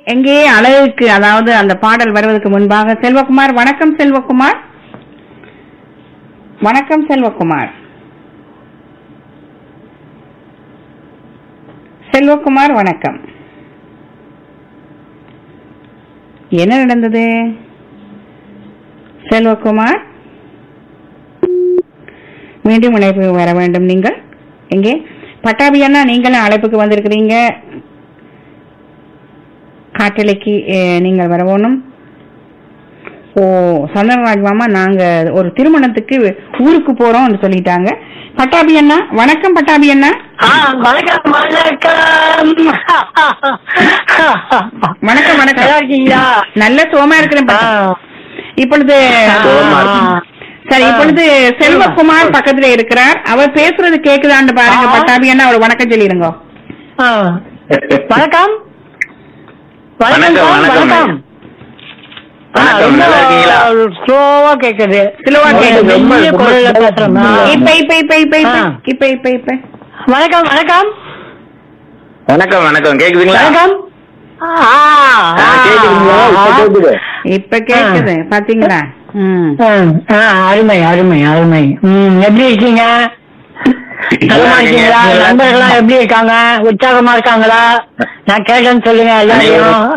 எங்கே அழகுக்கு அதாவது அந்த பாடல் வருவதற்கு முன்பாக செல்வகுமார் வணக்கம் செல்வகுமார் வணக்கம் செல்வகுமார் செல்வகுமார் வணக்கம் என்ன நடந்தது செல்வகுமார் மீண்டும் இணைப்பு வர வேண்டும் நீங்கள் எங்கே பட்டாபி அண்ணா நீங்களும் அழைப்புக்கு வந்திருக்கிறீங்க காட்டலைக்கு அஹ், நீங்கள் வரவோணும் ஓ சந்திரராஜ் மாமா நாங்க ஒரு திருமணத்துக்கு ஊருக்கு போறோம்னு சொல்லிட்டாங்க பட்டாபி அண்ணா வணக்கம் பட்டாபி அண்ணா ஆ, வணக்கம் வணக்கம் வணக்கம் வணக்கம் நல்லா இருக்கீங்களா நல்ல சோமா இருக்கிறேன் ஆ. பட்டா. இப்பொழுது ஆ. சரி இப்பொழுது செல்வகுமார் பக்கத்துல இருக்கிறார் அவர் பேசுறது கேக்குதான்னு பாருங்க ஆ. பட்டாபி அண்ணா ஒரு வணக்கம் சொல்லிருங்க ஆ. வணக்கம் வணக்கம், வணக்கம். வணக்கம் ஆ, வணக்கம், ரொம்ப நல்லா இருக்கீங்களா? ஸ்லோவா கேக்குது ஸ்லோவா கேக்குது. ரொம்ப மெல்லிய குரல்ல பேசுறேன். ஆ. இப்ப இப்ப இப்ப இப்ப இப்ப ஆ. இப்ப இப்ப இப்ப வணக்கம் வணக்கம் வணக்கம் வணக்கம் கேக்குதுங்களா வணக்கம் ஆ, ஆ, ஆ, கேக்குதுங்களா இப்ப ஆ. கேக்குது இப்ப கேக்குது பாத்தீங்களா ம் ஆ, ஆ, அருமை அருமை அருமை ம், எப்படி இருக்கீங்க நலமா இருக்கீங்களா நண்பர்கள்லாம் எப்படி இருக்காங்க உற்சாகமா இருக்காங்களா நான் கேட்டேன்னு சொல்லுங்க எல்லாரையும்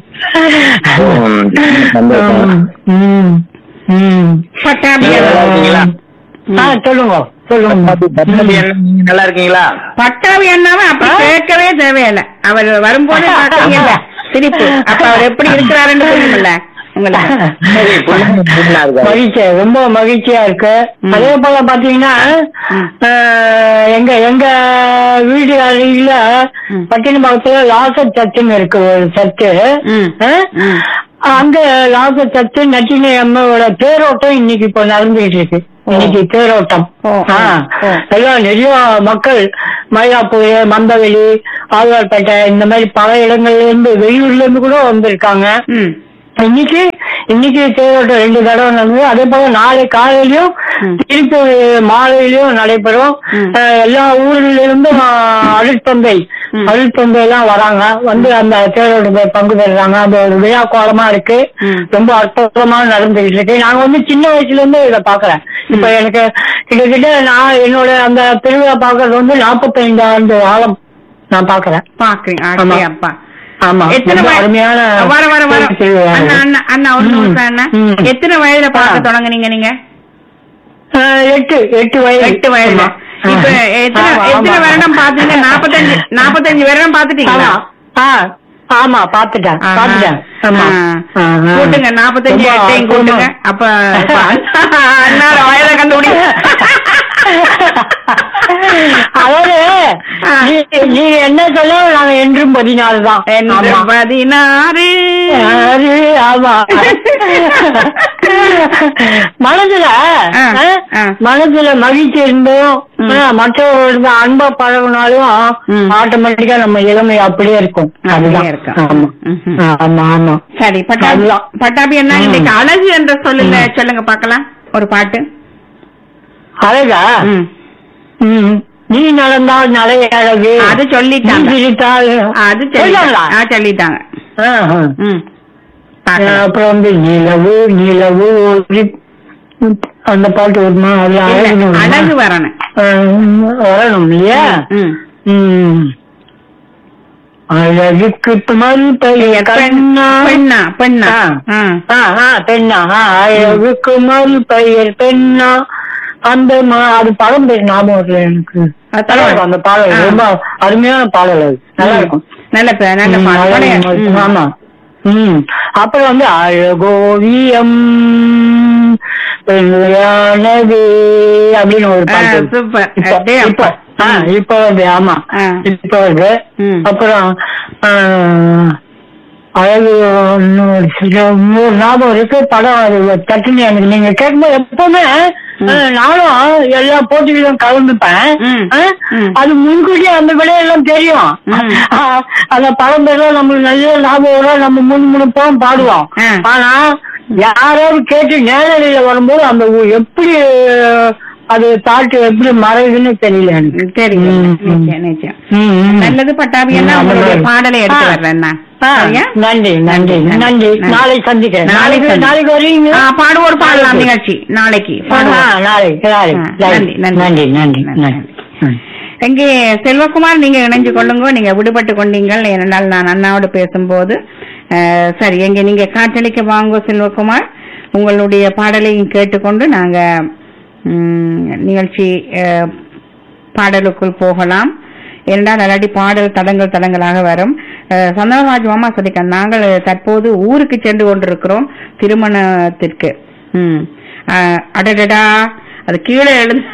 ம், சந்தோஷம். ம், ம். பட்டாபி நீங்க நல்லா அண்ணா. இருக்கீங்களா ஆ சொல்லுங்க சொல்லுங்க பட்டாபி அண்ணா, நீங்க நல்லா இருக்கீங்களா பட்டாபி அண்ணாவை அப்படி ஆ? கேட்கவே தேவையில்லை அவர் வரும்போது பாத்தீங்கல்ல சிரிப்பு அப்ப அவர் எப்படி இருக்கிறாருன்னு தெரியுமில்ல உங்களுக்கு சரி, பொண்ணு நல்லா இருக்கா? மகிழ்ச்சி ரொம்ப மகிழ்ச்சியா இருக்கு ம். அதே போல பாத்தீங்கன்னா ம். அஹ், எங்க எங்க வீடு அருகில ம். பட்டினப்பாக்கத்துல லாசர் சர்ச்சுன்னு இருக்கு ஒரு சர்ச்சு ம். அஹ், ம். அங்க லாசர் சர்ச்சு நட்டினை அம்மாவோட தேரோட்டம் இன்னைக்கு இப்போ நடந்துகிட்டு இருக்கு இன்னைக்கு தேரோட்டம் ஓ, ஆ. ஓ. எல்லாம் நிறைய மக்கள் மயிலாப்பூர் மந்தவெளி ஆழ்வார்பேட்டை இந்த மாதிரி பல இடங்கள்ல இருந்து வெளியூர்ல இருந்து கூட வந்திருக்காங்க ம். இன்னைக்கு இன்னைக்கு தேரோட்டம் ரெண்டு தடவை நடந்தது அதே போல நாளை காலையிலயும் ம். திருப்பி மாலையிலயும் நடைபெறும் ம். அஹ், எல்லா ஊர்ல இருந்தும் அருட்பந்தை ம். அருட்பந்தை எல்லாம் வராங்க வந்து அந்த தேரோட்டத்தை பங்கு பெறுறாங்க அது ஒரு விழா கோலமா இருக்கு ம். ரொம்ப அற்புதமா நடந்துகிட்டு இருக்கு நாங்க வந்து சின்ன வயசுல இருந்து இதை பாக்குறேன் இப்ப எனக்கு கிட்டத்தட்ட நான் என்னோட அந்த திருவிழா பாக்குறது வந்து நாற்பத்தைந்து ஆண்டு காலம் நான் பாக்குறேன் பாக்குறீங்க ஆமா. அப்படியே அப்பா ஆமா எத்தனை ரொம்ப வய- அருமையான வர வர வர திருவிழா. அண்ணா அண்ணா அண்ணா ஒரு ம். நிமிஷம் அண்ணா ம். எத்தனை வயதுல பார்க்க ஆ. தொடங்குனீங்க நீங்க ஆஹ் எட்டு எட்டு வயது எட்டு வயதுல ஆமா. இப்ப எத்தனை ஆமா, எத்தனை ஆமா. வருடம் பாத்தீங்க நாப்பத்தஞ்சு நாப்பத்தஞ்சு வருடம் பாத்துட்டீங்களா ஆமா ஆ, ஆமா பாத்துட்டேன் ஆஹா. பாத்துட்டேன் ஆமா ஆ. ஆஹா. கூட்டுங்க நாப்பத்தஞ்சு ரொம்ப எட்டையும் கூட்டுங்க அற்புதமா. அப்ப அப்ப அண்ணா வயதை கண்டுபிடி அதாவது ஆ. நீ- நீ என்ன சொல்ல நாங்க என்றும் பதினாலு தான் என்று ஆமா. பதினாறு அது, ஆமா மனதுல ஆ, ஆ, ஆ. மனதுல மகிழ்ச்சி இருந்தும் ம். ஆ, மற்றவர்களுக்கு அன்பா பழகினாலும் ம். ஆட்டோமேட்டிக்கா நம்ம இளமை அப்படியே இருக்கும் அப்படியே அதுதான். இருக்கும். ஆமா ம்ஹும். ஆமா ஆமா சரி பட்டாபி அதுதான். பட்டாபி என்ன ம். இன்னைக்கு அழகு என்ற சொல்லுங்க சொல்லுங்க பாக்கலாம் ஒரு பாட்டு அழகா ம். ம். நீ நடந்தால் நிறைய அழகு அது சொல்லிட்டாங்க. நீ சிரித்தால் அது சொல்லிட்டாங்களா? சொல்லிட்டாங்க ஆ, சொல்லிட்டாங்க ஆஹா. ம் பாக்கலாம். அப்புறம் வந்து நிலவு நிலவு ஒளி- அந்த பாட்டு வருமா அது இல்ல, அழகுன்னு வருமா? அழகு வரணும் ஆஹ், வரணும் இல்லையா ம். ம். அழகுக்கு மறு பெயர் பெண்- கண்ணா பெண்ணா பெண்ணா ஆ. ஆ. ஆ, ஆ, பெண்ணா ஆ, அழகுக்கு மறு பெயர் பெண்ணா அந்த ம- அது படம் பேர் ஞாபகம் வரல எனக்கு அது நல்லா இருக்கும் அந்த பாடல் ஆ. ரொம்ப அருமையான பாடல் அது நல்லா இருக்கும் நல்ல பே- நல்ல ம், பாட்டு அழகு பழைய- மறு- ம். ஆமா ம் அப்புறம் வந்து அழகோவியம் பெண்மையானது அப்படின்னு ஒரு ஆ, பாட்டு இருக்கு. சூப்பர் இப்ப- அடே இப்ப அப்பா. ஆ, இப்ப வருது ஆமா ஆ. இப்ப வருது ம். அப்புறம் ஆ, அழகு இன்னொரு சில மூணு ஞாபகம் இருக்கு படம் அது டக்குன்னு எனக்கு நீங்க கேட்கும்போது எப்பவுமே ஆ, நானும் எல்லா போட்டிகளிலும் கலந்துப்பேன் ம். ஆ, ம். அது முன்கூட்டியே அந்த விடையெல்லாம் தெரியும் ம். ஆ, அந்த படம் பேர்லாம் நம்மளுக்கு நல்ல ஞாபகம் வரும் நம்ம முன் முணுப்போம் பாடுவோம் ஆ. ஆனா யாராவது கேட்டு நேரடியில வரும்போது அந்த ஊ- எப்படி அது தாட்டு எப்படி மறையுதுன்னு தெரியல எனக்கு தெரியும் ம், ம். நிச்சயம் நிச்சயம் ம், ம். நல்லது பட்டாபி என்ன ம், அந்த உங்களுடைய மாதிரி. பாடலை எடுத்து ஆ. வர்றேன் நான். ஆ, சரியா? நன்றி நன்றி நன்றி நாளை சந்திக்கிறேன் நாளைக்கு நாளைக்கு சந்தி- நாளைக்கு வருவீங்க ஆ, பாடுவோர் பாடலாம் நாளைக்கு. நிகழ்ச்சி நாளைக்கு ஆ, பாடுவோர் நாளைக்கு நாளைக்கு ஆ, நன்றி, நன்றி. நன்றி நன்றி நன்றி. நன்றி ம். எங்கே செல்வகுமார் நீங்க இணைஞ்சு கொள்ளுங்க நீங்க விடுபட்டு கொண்டீங்கள் ஏனென்றால் நான் அண்ணாவோடு பேசும்போது அஹ், சரி எங்க நீங்க காற்றளிக்க வாங்கோ செல்வகுமார் உங்களுடைய பாடலையும் கேட்டுக்கொண்டு நாங்க ம், நிகழ்ச்சி அஹ், பாடலுக்குள் போகலாம் ஏனென்றால் அல்லாட்டி பாடல் தடங்கள் தடங்களாக வரும் அஹ், சந்தனராஜ் மாமா சொல்லிக்க நாங்கள் தற்போது ஊருக்கு சென்று கொண்டிருக்கிறோம் திருமணத்திற்கு ம் அஹ், அடடடா அது கீழே எழுந்து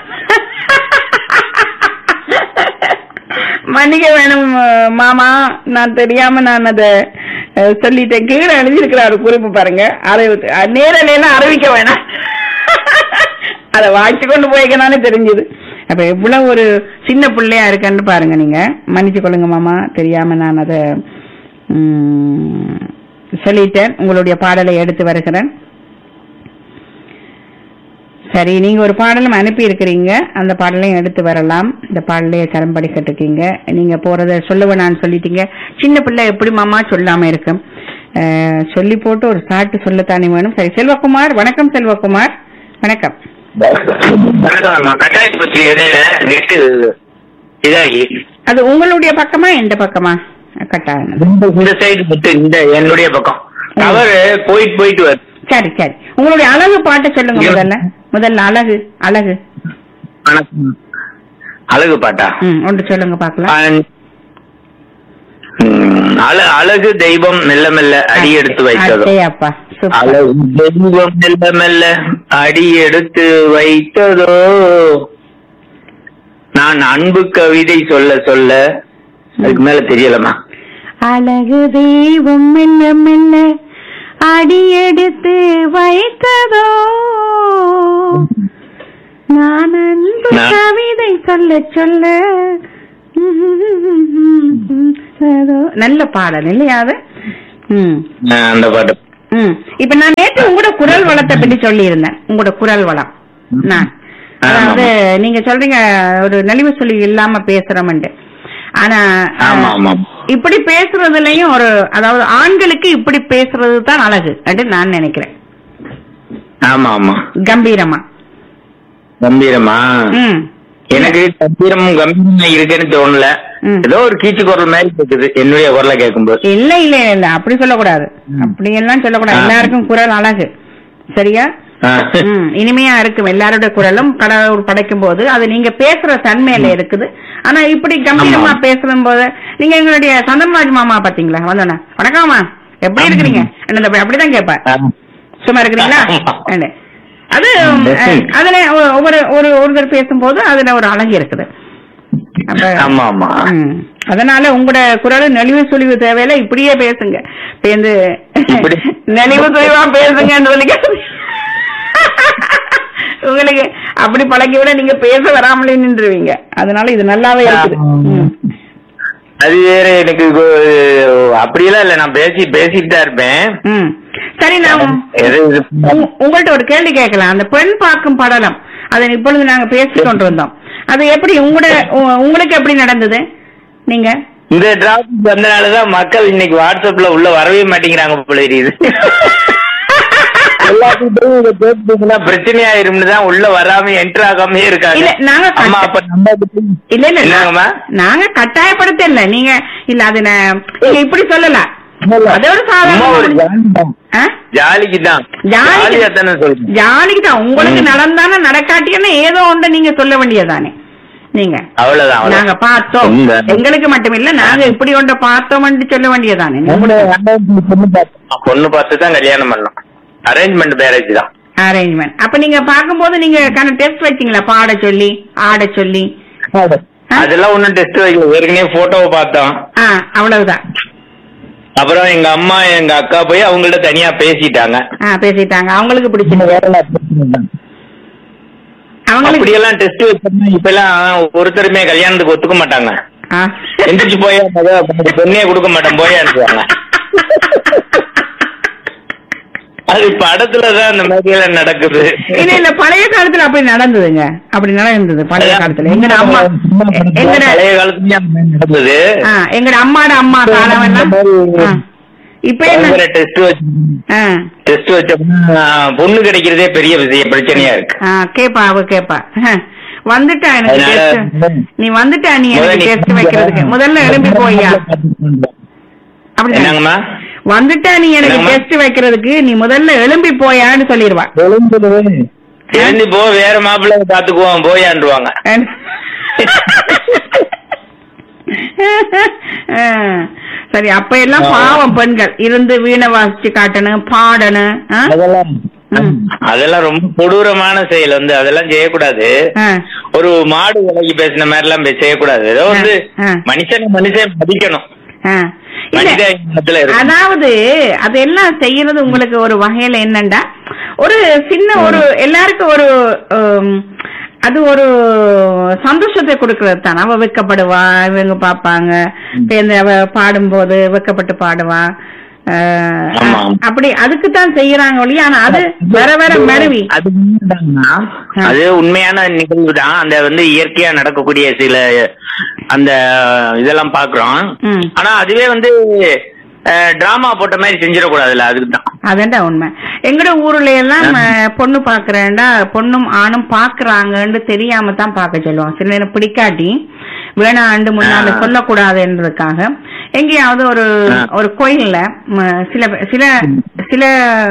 மன்னிக்க வேணும் அஹ், மாமா நான் தெரியாம நான் அத அஹ், சொல்லிட்டேன் கீழே எழுதியிருக்கிறாரு குறிப்பு பாருங்க அறிவி நேரலையெல்லாம் அறிவிக்க வேணாம் அத வாய்ச்சி கொண்டு போய்க்கனாலே தெரிஞ்சது அப்ப எவ்வளவு ஒரு சின்ன பிள்ளையா இருக்கேன்னு பாருங்க நீங்க மன்னிச்சு கொள்ளுங்க மாமா தெரியாம நான் அத ம், சொல்லிட்டேன் உங்களுடைய பாடலை எடுத்து வருகிறேன் சரி நீங்க ஒரு பாடலும் அனுப்பி இருக்கிறீங்க அந்த பாடலையும் எடுத்து வரலாம் இந்த பாடலைய சரம்படி கட்டுக்கீங்க நீங்க போறத சொல்லுவேன் நான் சொல்லிட்டீங்க சின்ன பிள்ளை எப்படி மாமா சொல்லாம இருக்கும் அஹ், சொல்லி போட்டு ஒரு சாட்டு சொல்லத்தானே வேணும் சரி செல்வகுமார் வணக்கம் செல்வகுமார் வணக்கம் வணக்கம் கட்டாய பற்றி இடையில நெட்டு இதாகி அது உங்களுடைய பக்கமா எந்த பக்கமா கட்டாயம் இந்த- இந்த சைடு மட்டும் இந்த என்னுடைய பக்கம் அவர் போயிட்டு போயிட்டு வருது சரி சரி உங்களுடைய அழகு பாட்டை சொல்லுங்க முதல்ல முதல்ல அழகு அழகு வணக்கம் அழகு பாட்டா ம் ஒன்று சொல்லுங்க பாக்கலாம் ம், அழ- அழகு தெய்வம் மெல்ல மெல்ல அடி எடுத்து வைத்ததோ அப்பா சூப்பர் அழகு தெய்வம் மெல்ல மெல்ல அடி எடுத்து வைத்ததோ நான் அன்பு கவிதை சொல்ல சொல்ல அதுக்கு மேல தெரியலமா அழகு தெய்வம் மெல்ல மெல்ல அடியெடுத்து வைத்ததோ நான் அன்பு நான்- கவிதை சொல்ல சொல்ல அதோ. நல்ல பாடல் இல்லையா அது ம் நான் அந்த பாட்டு ம் இப்ப நான் நேற்று உங்களோட குரல் வளத்தை பற்றி சொல்லி இருந்தேன் உங்களோட குரல் வளம் நான் அதாவது நீங்க சொல்றீங்க ஒரு நலிவு சொல்லி இல்லாம பேசுறோம்ட்டு ஆனா ஆமா அஹ், ஆமா இப்படி பேசுறதுலயும் ஒரு அதாவது ஆண்களுக்கு இப்படி பேசுறது தான் அழகு அப்படின்னு நான் நினைக்கிறேன் ஆமா ஆமா கம்பீரமா கம்பீரமா ம் எனக்கு கம்பீரம் கம்பீரமா இருக்குன்னு தோணல ம். ஏதோ ஒரு கீச்சு குரல் மாதிரி கேக்குது என்னுடைய குரலை கேட்கும்போது இல்ல இல்ல இல்ல அப்படி சொல்லக்கூடாது அப்படி எல்லாம் சொல்லக்கூடாது ஆ. எல்லாருக்கும் குரல் அழகு சரியா ஆ. ம், இனிமையா இருக்கும் எல்லாரோட குரலும் கடவுள் படைக்கும் போது அது நீங்க பேசுற தன்மையில இருக்குது ஆனா இப்படி கம்பீரமா ஆமா. பேசும் போது நீங்க எங்களுடைய சந்தன்ராஜ் மாமா பாத்தீங்களா வந்தோன்னே வணக்கம்மா எப்படி ஆமா. இருக்கிறீங்க என்ன அப்படிதான் கேட்பேன் ஆ. சும்மா இருக்கிறீங்களா ஆமா. என்ன? அது Yes. அஹ், அதுல ஒ- ஒவ்வொரு ஒரு ஒருத்தர் பேசும்போது அதுல ஒரு அழகு இருக்குது அப்ப ஆமா ஆமா ம். அதனால உங்களோட குரல் நெளிவு சுழிவு தேவையில்ல இப்படியே பேசுங்க பேந்து இப்படி? நெளிவு சுழிவா பேசுங்கன்னு சொல்லி உங்களுக்கு அப்படி பழகி விட நீங்க பேச வராமலே நின்றுவீங்க அதனால இது நல்லாவே இருக்குது ம். அது வேற எனக்கு கொ- அப்படியெல்லாம் இல்ல நான் பேசி பேசிட்டு தான் இருப்பேன் ம். சரி நான் எது இது- உங்க- உங்கள்ட்ட ஒரு கேள்வி கேட்கலாம் அந்த பெண் பார்க்கும் படலம் அதை இப்பொழுது நாங்க பேசிக் கொண்டிருந்தோம் அது எப்படி உங்களோட உ- உங்களுக்கு எப்படி நடந்தது நீங்க இந்த டிராபிக் வந்தனாலதான் மக்கள் இன்னைக்கு வாட்ஸ்அப்ல உள்ள வரவே மாட்டேங்கிறாங்க போல தெரியுது எல்லாத்துக்கும் இதை கேட்டுட்டீங்கன்னா பிரச்சனை ஆயிரும்னு தான் உள்ள வராம என்டர் ஆகாம இருக்காங்க இல்ல, நாங்க அம்மா அப்ப நம்ம இல்ல இல்ல என்னங்கம்மா? நாங்க கட்டாயப்படுத்த இல்ல நீங்க இல்ல அது நான் நீங்க இப்படி சொல்லலாம் அதோட சும்மா ஒரு சாதாரண ஜாலி தான். ஆ? ஜாலிக்கு தான் ஜாலிக்கு- ஜாலியா தானே சொல்றேன் ஜாலிக்கு தான் உங்களுக்கு ம். நடந்தானே நடக்காட்டியன்னு ஏதோ ஒன்று நீங்க சொல்ல வேண்டியதானே நீங்க அவ்வளவுதான் நாங்க அவ்வளவுதான். பார்த்தோம் உங்க. எங்களுக்கு மட்டுமில்ல நாங்க இப்படி ஒன்றை பார்த்தோம்னு சொல்ல வேண்டியதானே பொண்ணு பார்த்து தான் கல்யாணம் பண்ணோம் அரேஞ்ச்மெண்ட் மேரேஜ் தான் அரேஞ்ச்மெண்ட் அப்ப நீங்க பார்க்கும்போது நீங்க கண்ண டெஸ்ட் வச்சீங்களா பாட சொல்லி ஆட சொல்லி ஆ? அதெல்லாம் ஒண்ணும் டெஸ்ட் வைக்கல ஏற்கனவே போட்டோவை பார்த்தோம் ஆ அவ்வளவுதான் அப்புறம் எங்க அம்மா எங்க அக்கா போய் அவங்கள்ட்ட தனியா பேசிட்டாங்க ஆ பேசிட்டாங்க அவங்களுக்கு பிடிச்சிருக்கு அவங்களுக்கு அப்படியெல்லாம் டெஸ்ட் வச்சோம்னா இப்ப எல்லாம் ஒருத்தருமே கல்யாணத்துக்கு ஒத்துக்க மாட்டாங்க ஆ. எந்திரிச்சு போய் பொண்ணே கொடுக்க மாட்டேன் போயான்னுவாங்க அது படத்துலதான் அந்த மாதிரி எல்லாம் நடக்குது இல்ல இல்ல பழைய காலத்துல அப்படி நடந்ததுங்க அப்படி நடந்தது பழைய காலத்துல எங்கட அம்மா எங்கட பழைய காலத்துலயும் அந்த மாதிரி நடந்தது ஆ, எங்கட அம்மாட அம்மா காலம் எல்லாம் ஆ. இப்ப என்ன டெஸ்ட் வச்சு ஆ. டெஸ்ட் வச்சோம்னா பொண்ணு கிடைக்கிறதே பெரிய விஷயம் பிரச்சனையா இருக்கு ஆ, கேப்பா அவ கேப்பா வந்துட்டா எனக்கு அதனால டெஸ்ட் நீ வந்துட்டா நீ எனக்கு முதல்ல டெஸ்ட் வைக்கிறதுக்கு முதல்ல எழும்பி போய்யா அப்படிதான் என்னங்கம்மா வந்துட்டா நீ எனக்கு என்னம்மா? டெஸ்ட் வைக்கிறதுக்கு நீ முதல்ல எழும்பி போயான்னு சொல்லிடுவா தெரிஞ்சு போ வேற மாப்பிள்ளை பாத்துக்குவோம் போயான்றுவாங்க ஆ, சரி அப்ப எல்லாம் பாவம் பெண்கள் இருந்து வீணை வாசிச்சு காட்டணும் பாடணும் ஆ? அதெல்லாம் ம். அதெல்லாம் ரொம்ப கொடூரமான செயல் வந்து அதெல்லாம் செய்யக்கூடாது ஆ. ஒரு மாடு விலைக்கு பேசின மாதிரி எல்லாம் பே- செய்யக்கூடாது ஏதோ வந்து ஆ. மனுஷன் மனுஷன் மதிக்கணும் ஆ. இல்ல மனித இனத்துல இருக்கு. அதாவது அதெல்லாம் செய்யறது உங்களுக்கு ஒரு வகையில என்னண்டா ஒரு சின்ன ஒரு எல்லாருக்கும் ஒரு உம், அது ஒரு சந்தோஷத்தை கொடுக்கறது தான் அவ வெக்கப்படுவா இவங்க பாப்பாங்க சேர்ந்து அவ பாடும்போது வெக்கப்பட்டு பாடுவா அஹ், ஆமா. அப்படி அதுக்கு தான் செய்யறாங்க ஒழிய ஆனா அது வர வர மருவி அது உண்மைதாங்கண்ணா. அது உண்மையான நிகழ்வு தான் அந்த வந்து இயற்கையா நடக்கக்கூடிய சில அந்த இதெல்லாம் பாக்குறோம் ம். ஆனா அதுவே வந்து டிராமா போட்ட மாதிரி செஞ்சிடக்கூடாதுல்ல அதுக்கு தான் அதண்டா உண்மை எங்கட ஊர்ல எல்லாம் அஹ், பொண்ணு பாக்குறேன்டா பொண்ணும் ஆணும் பாக்குறாங்கன்னு தெரியாம தான் பார்க்க சொல்லுவோம் சில நேரம் பிடிக்காட்டி வேணாண்டு முன்னால ஆ. சொல்லக்கூடாதுன்றதுக்காக எங்கேயாவது ஒரு ஆ. ஒரு கோயில்ல ம, சில சில சில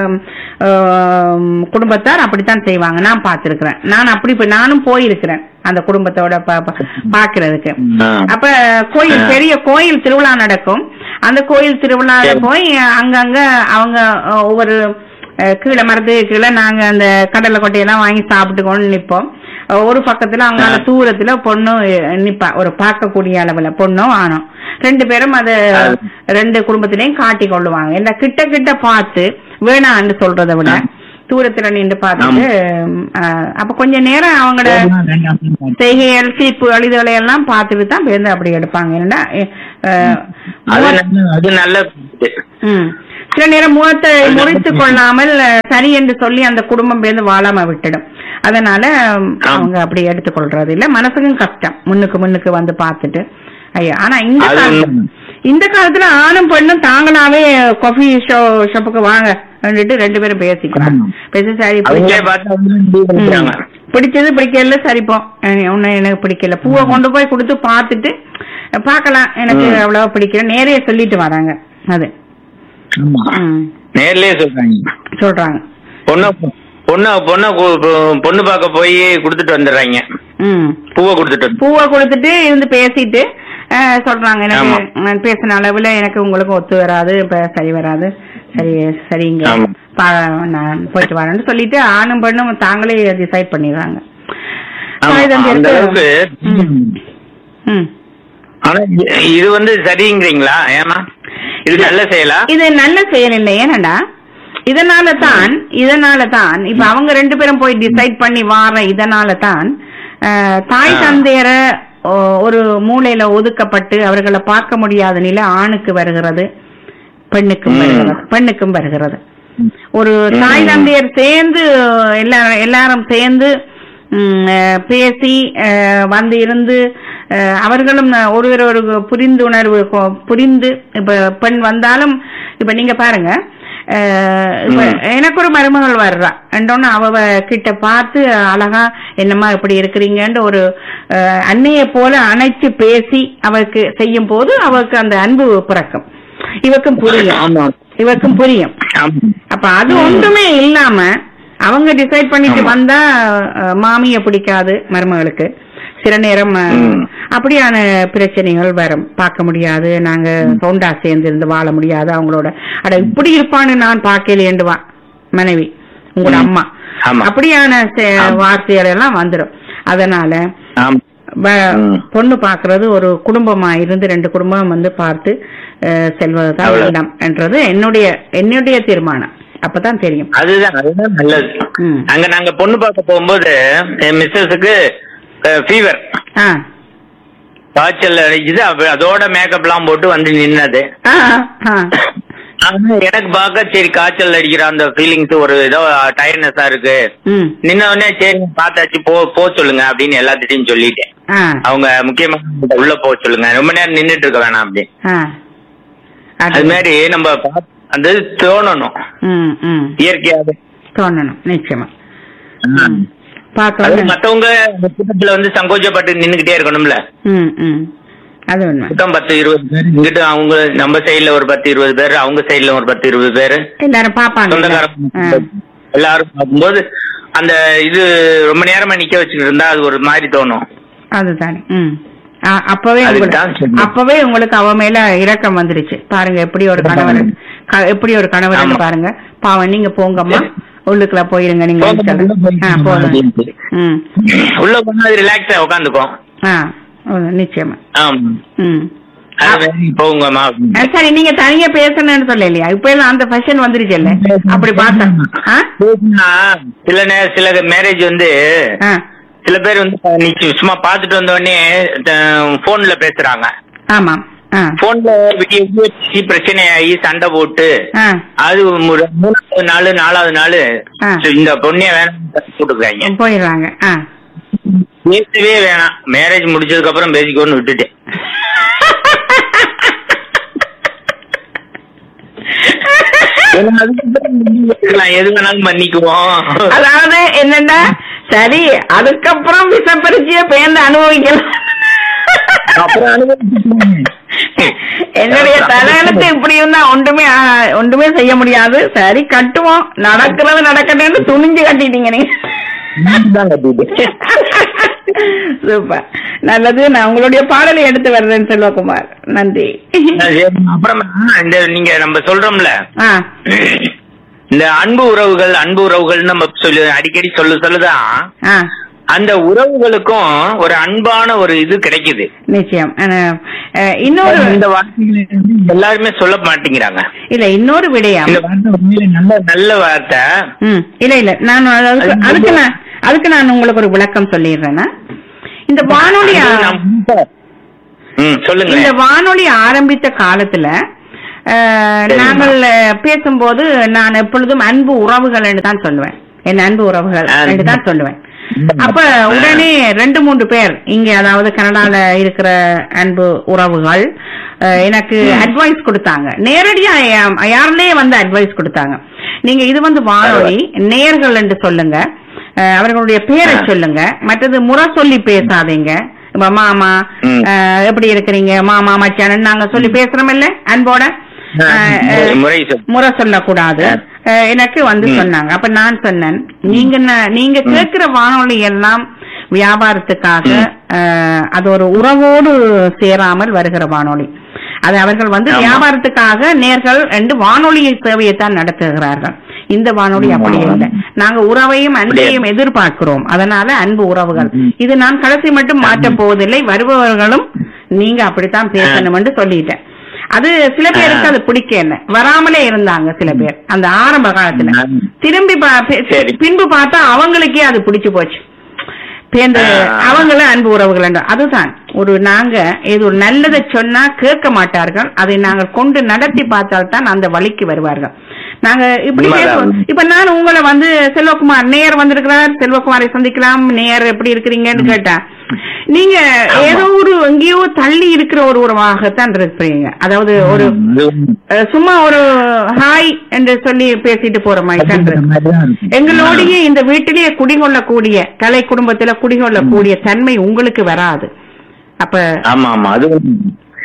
ஆம், குடும்பத்தார் அப்படித்தான் செய்வாங்க நான் பார்த்திருக்கிறேன் நான் அப்படி போய் நானும் போயிருக்கிறேன் அந்த குடும்பத்தோட பா- பா- பாக்குறதுக்கு ஆ. அப்ப கோயில் ஆ. பெரிய கோயில் திருவிழா நடக்கும் அந்த கோயில் திருவிழால சரி. போய் அங்கங்க அவங்க அஹ், ஒவ்வொரு அஹ், கீழே மரத்துக்கு கீழே நாங்க அந்த கடலை கொட்டையெல்லாம் வாங்கி சாப்பிட்டு கொண்டு நிப்போம் அஹ், ஒரு பக்கத்துல அவங்க அந்த ஆ. தூரத்துல பொண்ணும் அஹ், நிப்பா ஒரு பார்க்கக்கூடிய அளவுல பொண்ணும் ஆணும் ரெண்டு பேரும் அத அது. ரெண்டு குடும்பத்திலையும் காட்டி கொள்ளுவாங்க இல்ல கிட்ட கிட்ட பார்த்து வேணான்னு சொல்றதை விட ஆ. தூரத்துல நின்று பார்த்துட்டு அஹ், அப்ப கொஞ்ச நேரம் அவங்களோட செய்கைகள் சீப்புகள் இதுகளை எல்லாம் பார்த்துட்டு தான் பேருந்து அப்படி எடுப்பாங்க என்னடா அஹ், அது முக- நல்ல- அது நல்ல ம். சில நேரம் முகத்தை அது முறித்து கொள்ளாமல் அஹ், சரி என்று சொல்லி அந்த குடும்பம் பேருந்து வாழாம விட்டுடும் அதனால உம், ஆம். அவங்க அப்படி எடுத்துக்கொள்றது இல்ல மனசுக்கும் கஷ்டம் முன்னுக்கு முன்னுக்கு வந்து பார்த்துட்டு ஐயா ஆனா இந்த அது காலத்துல உண்மை. இந்த காலத்துல ஆணும் பெண்ணும் தாங்களாவே காஃபி ஷோ ஷாப்புக்கு வாங்க அப்படின்ட்டு ரெண்டு பேரும் பேசிக்கிறாங்க ஆமா. பேசி சரி அவங்களே பிடிச்ச- பார்த்து அவங்களே முடிவு பண்ணிக்கிறாங்க. ம். பிடிச்சது பிடிக்கல சரிப்போம் அஹ் உன்னை எனக்கு பிடிக்கல பூவை கொண்டு போய் கொடுத்து பார்த்துட்டு அஹ் பார்க்கலாம் எனக்கு ம். அவ்வளவா பிடிக்கல நேரே சொல்லிட்டு வராங்க அது ஆமா. ம். நேர்லயே சொல்றாங்க சொல்றாங்க பொண்ணு பொண்ணு பொண்ணு கு- பொண்ணு பார்க்க போய் கொடுத்துட்டு வந்துடுறாங்க ம் பூவை கொடுத்துட்டு வந்து பூவை கொடுத்துட்டு இருந்து பேசிட்டு அஹ், சொல்றாங்க எனக்கு ஆமா. நான் பேசின அளவுல எனக்கு உங்களுக்கு ஒத்து வராது இப்ப சரி வராது சரி சரிங்க ஆமா. பா- நான் போயிட்டு வரேன்னு சொல்லிட்டு ஆணும் பெண்ணும் தாங்களே டிசைட் பண்ணிடுறாங்க ஆமா, தாய் தந்தையருக்கு- அந்த அளவுக்கு ம். ம் ஆனா இது- இது வந்து சரிங்கிறீங்களா ஏமா இது நல்ல செயலா இது நல்ல செயல் இல்லை ஏனடா இதனால தான் இதனால தான் இப்ப அவங்க ரெண்டு பேரும் போய் டிசைட் பண்ணி வார இதனால தான் அஹ், தாய் ஆ. தந்தையர ஓ, ஒரு மூலையில ஒதுக்கப்பட்டு அவர்களை பார்க்க முடியாத நிலை ஆணுக்கு வருகிறது பெண்ணுக்கும் ம். வருகிறது பெண்ணுக்கும் வருகிறது ஒரு தாய் ம். தந்தையர் சேர்ந்து எல்லாரும் எல்லாரும் சேர்ந்து ம், அஹ், பேசி அஹ், வந்து இருந்து அஹ், அவர்களும் ஒருவர் ஒரு புரிந்துணர்வு கொ- புரிந்து இப்ப பெண் வந்தாலும் இப்ப நீங்க பாருங்க அஹ், இப்ப ம். எனக்கு ஒரு மருமகள் வர்றா ரெண்டொன்னு அவ கிட்ட பார்த்து அழகா என்னம்மா இப்படி இருக்கிறீங்கன்னு ஒரு அஹ், அன்னைய போல அணைச்சு பேசி அவருக்கு செய்யும் போது அவருக்கு அந்த அன்பு பிறக்கும் இவக்கும் புரியும் ஆமா இவருக்கும் புரியும் ஆமா அப்ப அது ஒன்றுமே இல்லாம அவங்க டிசைட் பண்ணிட்டு ஆமா. வந்தா அஹ், மாமிய பிடிக்காது மருமகளுக்கு சில நேரம் அஹ், ம். அப்படியான பிரச்சனைகள் வரும் பார்க்க முடியாது நாங்க சவுண்டா சேர்ந்து இருந்து வாழ முடியாது அவங்களோட அட இப்படி இருப்பான்னு நான் பார்க்கலையேண்டு வா மனைவி உங்களோட ம். அம்மா ஆமா. அப்படியான செ- ஆமா. வார்த்தைகள் எல்லாம் வந்துடும் அதனால ஆமா வ- ம். பொண்ணு பாக்குறது ஒரு குடும்பமா இருந்து ரெண்டு குடும்பம் வந்து பார்த்து அஹ், செல்வதுதான் அவ்வளவு. வேண்டாம் என்றது என்னுடைய என்னுடைய தீர்மானம் அப்பதான் தெரியும் அதுதான் அதுதான் நல்லது ம். அங்க நாங்க பொண்ணு பார்க்க போகும்போது என் மிஸ்ஸஸுக்கு ஃபீவர் ஆ காய்ச்சல் அடிக்குது அப்ப அதோட மேக்கப் எல்லாம் போட்டு வந்து நின்னது ஆ, ஆ. ஆனா எனக்கு பார்க்க சரி காய்ச்சல் அடிக்கிற அந்த ஃபீலிங்ஸ் ஒரு ஏதோ டயர்னஸா இருக்கு ம் நின்ன உடனே சரி பார்த்தாச்சு போ போ சொல்லுங்க அப்படின்னு எல்லாத்திட்டையும் சொல்லிட்டேன் ஆ அவங்க முக்கியமான உள்ள போக சொல்லுங்க ரொம்ப நேரம் நின்னுட்டு இருக்க வேணாம் அப்படி ஆ அது மாதிரி நம்ம பா- அந்த இது தோணணும் ம் ம் இயற்கையாவே தோணணும் நிச்சயமா ம். அது பார்க்கலாம் மத்தவங்க அந்த கூட்டத்துல வந்து சங்கோச்சப்பட்டு நின்னுகிட்டே இருக்கணும்ல ம் ம் அது உண்மை மொத்தம் பத்து இருபது பேர் இங்கிட்டு அவங்க நம்ம சைடுல ஒரு பத்து இருபது பேர் அவங்க சைடுல ஒரு பத்து இருபது பேர் எல்லாரும் பாப்பாங்க சொந்தக்காரங்க எல்லாரும் பார்க்கும்போது அந்த இது ரொம்ப நேரமா நிக்க வச்சுக்கிட்டு இருந்தா அது ஒரு மாதிரி தோணும் அதுதானே ம் ஆ, அப்பவே அதுதான் உங்களுக்கு சொன்னேன். அப்பவே உங்களுக்கு அவ மேல இரக்கம் வந்துருச்சு பாருங்க எப்படி ஒரு கணவர் க- எப்படி ஒரு கணவர் ஆமா. பாருங்க பாவம் நீங்க போங்கம்மா உள்ளுக்குள்ள போயிருங்க நீங்க போங்க, உள்ள போயிட்டு ஆ, போதும் அப்படின்ட்டு. ம் உள்ள போனா அது ரிலாக்ஸா உட்காந்துக்கும் ஆ ஓ, நிச்சயமா ஆமா ம் அது மாதிரி போங்கம்மா அப்படின்னு. ஆ, சரி நீங்க தனியா பேசணும்னு சொல்லலையா இப்ப எல்லாம் அந்த ஃபேஷன் வந்துருச்சுல்ல அப்படி பார்த்தா ஆ பேசினா சில நேரம் சில மேரேஜ் வந்து ஆ சில பேர் வந்து நீ சும்மா பாத்துட்டு வந்த உடனே போன்ல பேசுறாங்க ஆமாம் ஆ போன்ல பேசி பிரச்சனையாகி சண்டை போட்டு ஆ அது மு- மூணாவது நாள் நாலாவது நாள் ஆ. இந்த பொண்ணே வேணாம் போட்டுக்கிறாங்க போயிடுறாங்க ஆ பேசவே வேணாம் மேரேஜ் முடிச்சதுக்கு அப்புறம் பேசிக்கோன்னு விட்டுட்டேன் ஏன்னா அதுக்கப்புறம் முடிவு எடுக்கலாம். எது வேணாலும் பண்ணிக்குவோம் அதாவது என்னண்டா சரி அதுக்கப்புறம் விஷப்பரிச்சிய பேர்ந்து அனுபவிக்கலாம் அப்புறம் அனுபவிச்சுக்குவோம். என்னுடைய தலையெழுத்து இப்படி இருந்தா ஒன்றுமே ஆ, ஒன்றுமே செய்ய முடியாது சரி கட்டுவோம் நடக்கிறது நடக்கட்டும்னு துணிஞ்சு கட்டிட்டீங்க நீங்க தான் கட்டிட்டேன். சூப்பர் நல்லது நான் உங்களுடைய பாடலை எடுத்து வர்றேன் செல்வகுமார் நன்றி சரி, அப்புறமா இந்த நீங்க நம்ம சொல்றோம்ல ஆ இந்த அன்பு உறவுகள் அன்பு உறவுகள் நம்ம சொல்லு அடிக்கடி சொல்லு சொல்லுதான் ஆ அந்த உறவுகளுக்கும் ஒரு அன்பான ஒரு இது கிடைக்குது நிச்சயம் அஹ், அஹ், இன்னொரு இந்த வார்த்தைகளை வந்து எல்லாருமே சொல்ல மாட்டேங்கிறாங்க இல்ல இன்னொரு விடயம் இந்த வார்த்தை உண்மையிலே நல்ல நல்ல வார்த்தை ம் இல்ல இல்ல நான் அதுக்கு அது அதுக்கு ரொம்ப- நான் அதுக்கு நான் உங்களுக்கு ஒரு விளக்கம் சொல்லிடுறேன்னா இந்த வானொலி அது ஆ- நான் முன்ப- ம் சொல்லுங்க இந்த வானொலி ஆரம்பித்த காலத்துல அஹ், சரிம்மா. நாங்கள் அஹ், பேசும்போது நான் எப்பொழுதும் அன்பு உறவுகள் என்று தான் சொல்லுவேன் என் அன்பு உறவுகள் ஆ. என்று தான் சொல்லுவேன் ம். அப்ப உடனே ரெண்டு மூன்று பேர் இங்க அதாவது கனடால இருக்கிற அன்பு உறவுகள் அஹ், எனக்கு அட்வைஸ் கொடுத்தாங்க நேரடியா யா- யாருலயே வந்து அட்வைஸ் கொடுத்தாங்க நீங்க இது வந்து வானொலி நேர்கள் என்று சொல்லுங்க அஹ், அவர்களுடைய பேரை ஆ. சொல்லுங்க மற்றது முறை சொல்லி பேசாதீங்க இப்ப மாமா ம். அஹ், எப்படி இருக்கிறீங்க மாமா மச்சான் நாங்க சொல்லி பேசுறோம் இல்ல அன்போட அஹ், அஹ், முறை சொல் முறை சொல்லக்கூடாது அஹ் எனக்கு வந்து ம். சொன்னாங்க அப்ப நான் சொன்னேன் நீங்க ந- நீங்க கேட்கிற வானொலி எல்லாம் வியாபாரத்துக்காக அஹ், அது ஒரு உறவோடு சேராமல் வருகிற வானொலி அது அவர்கள் வந்து ஆமா. வியாபாரத்துக்காக நேர்கள் என்று வானொலி சேவையைத்தான் நடத்துகிறார்கள் இந்த வானொலி அப்படி ஆமா. இல்லை நாங்க உறவையும் அன்பையும் எதிர்பார்க்கிறோம் அதனால அன்பு உறவுகள் ம். இது நான் கடைசி மட்டும் மாற்றப் போவதில்லை வருபவர்களும் நீங்க அப்படித்தான் பேசணும் என்று சொல்லிட்டேன் அது சில பேருக்கு ஆ. அது பிடிக்கல வராமலே இருந்தாங்க சில பேர் அந்த ஆரம்ப காலத்துல ம். திரும்பி பா- பி- சரி. பின்பு பார்த்தா அவங்களுக்கே அது பிடிச்சு போச்சு பேந்து ஆ. அவங்களும் அன்பு உறவுகள் என்று. அதுதான் ஒரு நாங்க ஏதோ ஒரு நல்லதை சொன்னா கேட்க மாட்டார்கள் அதை நாங்கள் கொண்டு நடத்தி பார்த்தால்தான் அந்த வழிக்கு வருவார்கள் நாங்க இப்படி உண்மைதான். பேசுவோம் இப்ப நான் உங்களை வந்து செல்வகுமார் நேர் வந்திருக்கிறார் செல்வகுமாரை சந்திக்கலாம் நேர் எப்படி இருக்கிறீங்கன்னு கேட்டா நீங்க ஆமா. ஏதோ ஒரு எங்கேயோ தள்ளி இருக்கிற ஒரு உறவாகத்தான் இருக்கிறீங்க அதாவது ஒரு அது உண்மை. அஹ், சும்மா ஒரு ஹாய் என்று சொல்லி பேசிட்டு போற மாதிரி தான் அப்படிங்கிற இருக்கு. மாதிரி தான் இருக்கு. எங்களோடயே இந்த வீட்டிலேயே குடிகொள்ளக்கூடிய கலை குடும்பத்துல குடிகொள்ளக்கூடிய தன்மை உங்களுக்கு வராது அப்ப ஆமா ஆமா அது உண்மை.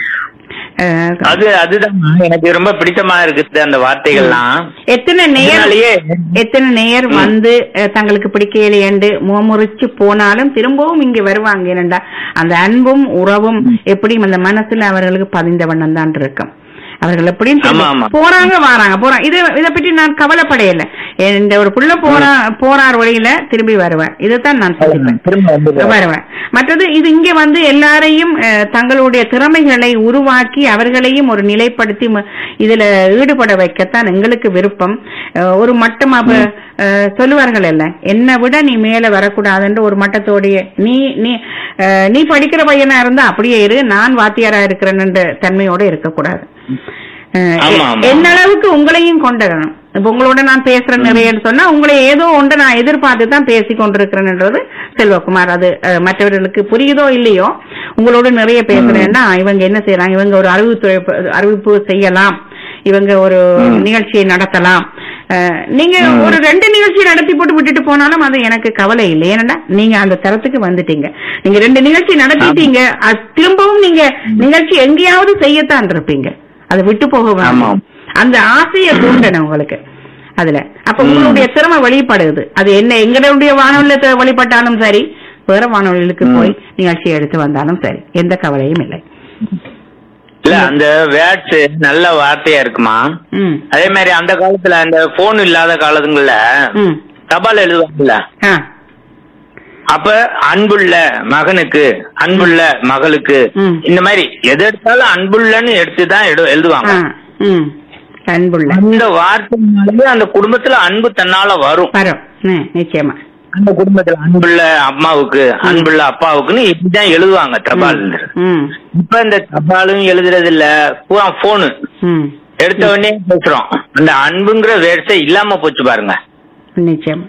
அஹ், அது அதுதான் எனக்கு ரொம்ப பிடித்தமா இருக்குது அந்த வார்த்தைகள்லாம் எத்தனை நேர் இதனாலேயே எத்தனை நேர் ம். வந்து அஹ், தங்களுக்கு பிடிக்கலையேண்டு முகமுறிச்சு போனாலும் திரும்பவும் இங்க வருவாங்க என்னடா அந்த அன்பும் உறவும் எப்படியும் அந்த மனசுல அவர்களுக்கு பதிந்த வண்ணம் தான் இருக்கும் அவர்கள் எப்படியும் திரும்ப- ஆமா, ஆமா. போறாங்க வராங்க போறாங்க இத இத பற்றி நான் கவலைப்படையல இந்த ஒரு புள்ள போறா போறார் வழியில திரும்பி வருவேன் இதைத்தான் நான் சொல்லிப்பேன் திரும்ப வந்து வருவேன் மற்றது இது இங்க வந்து எல்லாரையும் அஹ், தங்களுடைய திறமைகளை உருவாக்கி அவர்களையும் ஒரு நிலைப்படுத்தி ம- இதுல ஈடுபட வைக்கத்தான் எங்களுக்கு விருப்பம் அஹ், ஒரு மட்டம் அப்ப அஹ், சொல்லுவார்கள் இல்ல என்னை விட நீ மேல வரக்கூடாதுன்ற ஒரு மட்டத்தோடைய நீ நீ அஹ், நீ படிக்கிற பையனா இருந்தா அப்படியே இரு நான் வாத்தியாரா இருக்கிறேன்ற தன்மையோட இருக்கக்கூடாது அஹ், ஆமா, ஆமா. என்ன அளவுக்கு உங்களையும் கொண்டுவரணும் இப்ப உங்களோட நான் பேசுறேன் நிறையன்னு சொன்னா உங்களை ஏதோ ஒன்று நான் எதிர்பார்த்து தான் பேசி கொண்டிருக்கிறேன்ன்றது செல்வகுமார் அது அஹ், மற்றவர்களுக்கு புரியுதோ இல்லையோ உங்களோட நிறைய பேசுறேன்னா இவங்க என்ன செய்யறாங்க இவங்க ஒரு அறிவிப்பு அறிவிப்பு செய்யலாம் இவங்க ஒரு நிகழ்ச்சியை நடத்தலாம் அஹ், நீங்க ஒரு ரெண்டு நிகழ்ச்சி நடத்தி போட்டு விட்டுட்டு போனாலும் அது எனக்கு கவலை இல்லை ஏன்னா நீங்க அந்த தரத்துக்கு வந்துட்டீங்க நீங்க ரெண்டு நிகழ்ச்சி நடத்திட்டீங்க அது திரும்பவும் நீங்க நிகழ்ச்சி எங்கேயாவது செய்யத்தான் இருப்பீங்க அதை விட்டு போக வேண்டாம். ஆமாம். அந்த ஆசையை தூண்டணும் உங்களுக்கு அதுல அப்ப உங்களுடைய திறமை வெளிப்படுது அது என்ன எங்களுடைய வானொலியில வெளிப்பட்டாலும் சரி வேற வானொலிகளுக்கு ம். போய் நிகழ்ச்சியை எடுத்து வந்தாலும் சரி எந்த கவலையும் இல்லை இல்ல அந்த வேர்ட்ஸ் நல்ல வார்த்தையா இருக்குமா ம் அதே மாதிரி அந்த காலத்துல அந்த போன் இல்லாத காலத்துங்கள்ல ம் தபால் எழுதுவாங்கல்ல ஆ அப்ப அன்புள்ள மகனுக்கு அன்புள்ள மகளுக்கு ம். இந்த மாதிரி எது எடுத்தாலும் அன்புள்ளன்னு எடுத்து தான் எழுதுவாங்க ஆ ம் அன்புள்ள அந்த வார்த்தைனாலே அந்த குடும்பத்துல அன்பு தன்னால வரும் வரும் ம், நிச்சயமா அந்த குடும்பத்துல அன்புள்ள அம்மாவுக்கு அன்புள்ள அப்பாவுக்குன்னு இப்படிதான் எழுதுவாங்க தபால் ம் இப்ப இந்த தபாலும் எழுதுறது இல்ல பூரா போனு ம் எடுத்த உடனே பேசுறோம் அந்த அன்புங்கிற வேர்ஸே இல்லாம போச்சு பாருங்க நிச்சயம்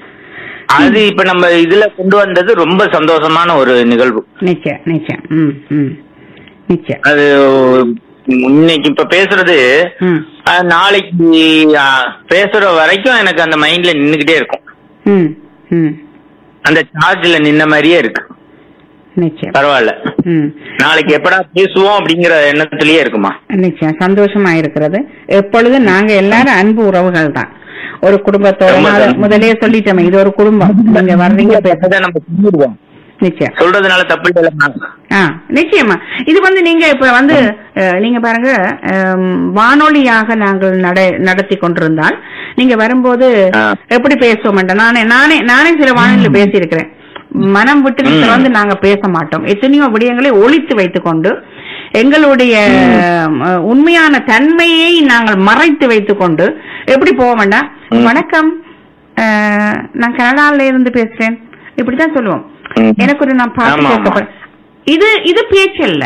அது இப்ப நம்ம இதுல கொண்டு வந்தது ரொம்ப சந்தோஷமான ஒரு நிகழ்வு நிச்சயம் நிச்சயம் ம் ம் நிச்சயம் அது இன்னைக்கு இப்ப பேசுறது ம் அஹ், நாளைக்கு அஹ், பேசுற வரைக்கும் எனக்கு அந்த மைண்ட்ல நின்னுகிட்டே இருக்கும் ம் ம் அந்த சார்ஜ்ல நின்ன மாதிரியே இருக்கு நிச்சயம் பரவாயில்ல ம் நாளைக்கு எப்படா பேசுவோம் அப்படிங்கிற எண்ணத்திலேயே இருக்குமா நிச்சயம் சந்தோஷமா இருக்கிறது எப்பொழுதும் நாங்க எல்லாரும் அன்பு உறவுகள் தான் ஒரு குடும்பத்தோட ரொம்ப நான் அதை சந்தோஷம். முதலே சொல்லிட்டோமே இது ஒரு குடும்பம் நீங்க வர்றீங்க பேச அதை நம்ம சொல்லிடுவோம் நிச்சயம் சொல்றதுனால தப்பு இல்லைம்மா ஆ நிச்சயமா இது வந்து நீங்க இப்ப வந்து அஹ், நீங்க பாருங்க அம், வானொலியாக நாங்கள் நட- நடத்தி கொண்டிருந்தால் நீங்க வரும்போது ஆ. எப்படி பேசுவோம் நானே நானே நானே சில வானொலியில பேசியிருக்கிறேன் மனம் விட்டு ம். வந்து நாங்க பேச மாட்டோம் எத்தனையோ விடயங்களை ஒழித்து வைத்துக் கொண்டு எங்களுடைய அஹ், உண்மையான தன்மையை நாங்கள் மறைத்து வைத்துக் கொண்டு எப்படி போக வேண்டாம் ம். வணக்கம் அஹ், நான் கனடால இருந்து பேசுறேன் இப்படித்தான் சொல்லுவோம் ம். எனக்கு ஒரு நான் பாட்டு ஆமா, ஆமா. கேட்கப்ப இது இது பேச்சு இல்ல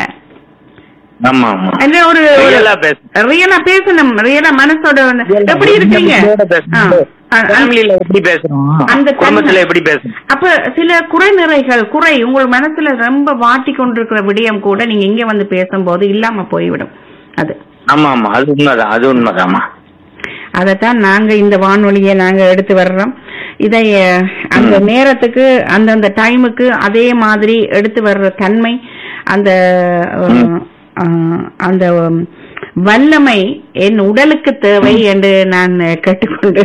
ஆமா ஆமா அதுல ஒரு ரியலா பேச ரியலா பேசணும் ரியலா மனசோட வந்து- எப்படி இருக்கீங்க ஆ, ஆ, ஆ. ஃபேமிலில எப்படி பேசுறோம் அந்த தன்மை. குடும்பத்துல எப்படி பேசுறோம் அப்ப சில குறை நிறைகள் குறை உங்கள் மனசுல ரொம்ப வாட்டி கொண்டிருக்கிற விடயம் கூட நீங்க இங்க வந்து பேசும்போது இல்லாம போய்விடும் அது ஆமா ஆமா அது உண்மைதான் அது உண்மைதாம்மா அதைத்தான் நாங்க இந்த வானொலியை நாங்க எடுத்து வர்றோம் இதை அஹ், அந்த நேரத்துக்கு அந்தந்த டைமுக்கு அதே மாதிரி எடுத்து வர்ற தன்மை அந்த அஹ், அஹ், அந்த உம், வல்லமை என் உடலுக்கு தேவை என்று நான் கேட்டுக்கொண்டு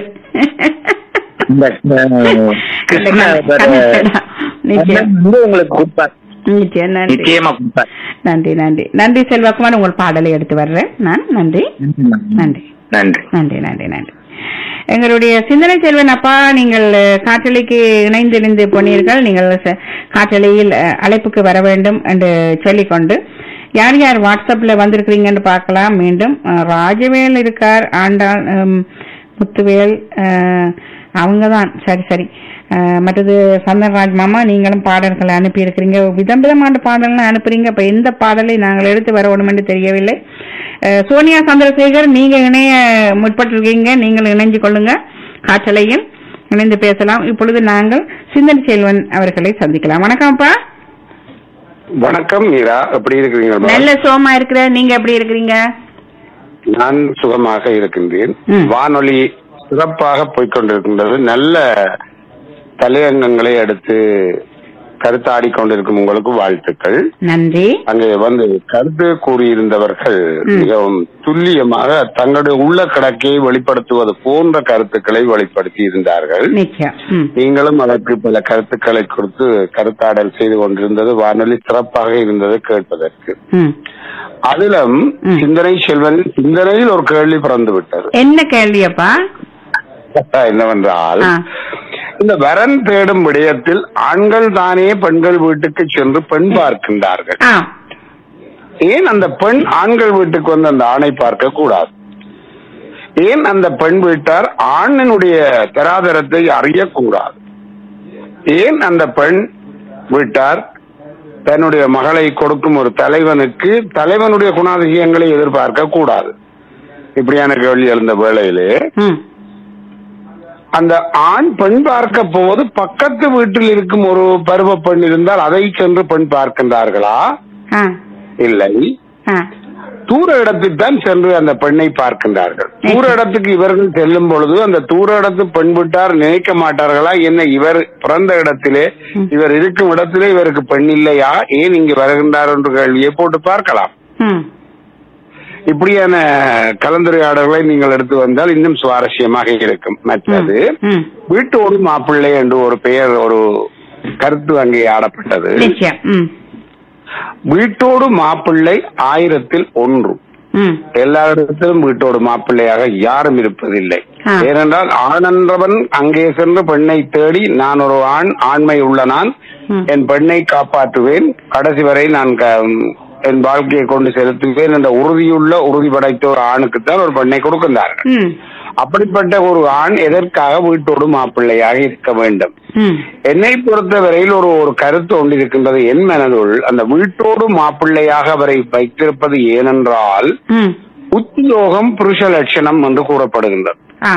இந்த அஹ், கிருஷ்ண கண்ணடா. நிச்சயம் அண்ணன் வந்து உங்களுக்கு கொடுப்பார் நிச்சயம் நன்றி நிச்சயமா கொடுப்பார் நன்றி நன்றி நன்றி செல்வகுமார் உங்கள் பாடலை எடுத்து வர்றேன் நான் நன்றி நன்றி நன்றி நன்றி நன்றி நன்றி எங்களுடைய சிந்தனை செல்வன் அப்பா நீங்கள் அஹ், காற்றலைக்கு இணைந்திருந்து போனீர்கள் நீங்கள் ச- காற்றலையில் அஹ், அழைப்புக்கு வர வேண்டும் என்று சொல்லிக்கொண்டு யார் யார் வாட்ஸ்அப்ல வந்திருக்கிறீங்கன்னு பார்க்கலாம் மீண்டும் அஹ், ராஜவேல் இருக்கார் ஆண்டாள் ஹம், முத்துவேல் அவங்க தான் சரி சரி அஹ், மற்றது சந்தன்ராஜ் மாமா நீங்களும் பாடல்களை அனுப்பி இருக்கிறீங்க விதம் விதமான பாடல்கள் அனுப்புறீங்க அப்ப எந்த பாடலை நாங்கள் எடுத்து வர வேண்டும் என்று தெரியவில்லை அஹ், சோனியா சந்திரசேகர் நீங்க இணைய முற்பட்டிருக்கீங்க நீங்கள் இணைஞ்சு கொள்ளுங்க காற்றலையில் இணைந்து பேசலாம் இப்பொழுது நாங்கள் சிந்தனை செல்வன் அவர்களை சந்திக்கலாம் வணக்கம்ப்பா வணக்கம் மீரா எப்படி இருக்கிறீங்க நல்ல சோமா இருக்கிற நீங்க எப்படி இருக்கிறீங்க நான் சுகமாக இருக்கின்றேன் ம். வானொலி சிறப்பாக போய்க்கொண்டிருக்கின்றது நல்ல தலையங்கங்களை எடுத்து கருத்தாடி கொண்டிருக்கும் உங்களுக்கு வாழ்த்துக்கள் நன்றி அங்கே வந்து கருத்து கூறியிருந்தவர்கள் ம். மிகவும் துல்லியமாக தங்களுடைய உள்ள கடக்கையை வெளிப்படுத்துவது போன்ற கருத்துக்களை வெளிப்படுத்தி இருந்தார்கள் நிச்சயம் ம். நீங்களும் அதற்கு பல கருத்துக்களை கொடுத்து கருத்தாடல் செய்து கொண்டிருந்தது வானொலி சிறப்பாக இருந்தது கேட்பதற்கு ம். அதிலும் ம். சிந்தனை செல்வன் சிந்தனையில் ஒரு கேள்வி பிறந்து விட்டது என்ன கேள்வியப்பா என்னவென்றால் ஆ. இந்த வரன் தேடும் விடயத்தில் ஆண்கள் தானே பெண்கள் வீட்டுக்கு சென்று பெண் பார்க்கின்றார்கள் ஆ ஏன் அந்த பெண் ஆண்கள் வீட்டுக்கு வந்து அந்த ஆணை பார்க்க கூடாது ஏன் அந்த பெண் வீட்டார் ஆணினுடைய தராதரத்தை அறியக்கூடாது ஏன் அந்த பெண் வீட்டார் தன்னுடைய மகளை கொடுக்கும் ஒரு தலைவனுக்கு தலைவனுடைய குணாதிசயங்களை எதிர்பார்க்க கூடாது இப்படியான கேள்வி எழுந்த வேளையிலே ம் அந்த ஆண் பெண் பார்க்க போவது பக்கத்து வீட்டில் இருக்கும் ஒரு பருவ பெண் இருந்தால் அதை சென்று பெண் பார்க்கின்றார்களா ஆ இல்லை ஆ தூர இடத்தில் தான் சென்று அந்த பெண்ணை பார்க்கின்றார்கள் தூர இடத்துக்கு இவர்கள் செல்லும் பொழுது அந்த தூர இடத்து பெண் விட்டார் நினைக்க மாட்டார்களா என்ன இவர் பிறந்த இடத்திலே இவர் இருக்கும் இடத்திலே இவருக்கு பெண் இல்லையா ஏன் இங்கு வருகின்றார் என்று கேள்வியை போட்டு பார்க்கலாம் ம் இப்படியான கலந்துரையாடல்களை நீங்கள் எடுத்து வந்தால் இன்னும் சுவாரஸ்யமாக இருக்கும் மற்றது ம் வீட்டோடு மாப்பிள்ளை என்று ஒரு பெயர் ஒரு கருத்து அங்கே ஆடப்பட்டது நிச்சயம் ம் வீட்டோடு மாப்பிள்ளை ஆயிரத்தில் ஒன்று ம் எல்லா இடத்திலும் வீட்டோடு மாப்பிள்ளையாக யாரும் இருப்பதில்லை ஆ. ஏனென்றால் ஆணன்றவன் அங்கே சென்று பெண்ணை தேடி நான் ஒரு ஆண் ஆண்மை உள்ள நான் ம். என் பெண்ணை காப்பாற்றுவேன் கடைசி வரை நான் க- என் வாழ்க்கையை கொண்டு செலுத்துவேன் என்ற உறுதியுள்ள உறுதி படைத்த ஒரு ஆணுக்குத்தான் ஒரு பெண்ணை கொடுக்கின்றார்கள் ம் அப்படிப்பட்ட ஒரு ஆண் எதற்காக வீட்டோடு மாப்பிள்ளையாக இருக்க வேண்டும் ம் என்னை பொறுத்தவரையில் ஒரு ஒரு கருத்து ஒன்று இருக்கின்றது என் மனதுள் அந்த வீட்டோடு மாப்பிள்ளையாக அவரை வைத்திருப்பது ஏனென்றால் ம் உத்தியோகம் புருஷ லட்சணம் என்று கூறப்படுகின்றது ஆ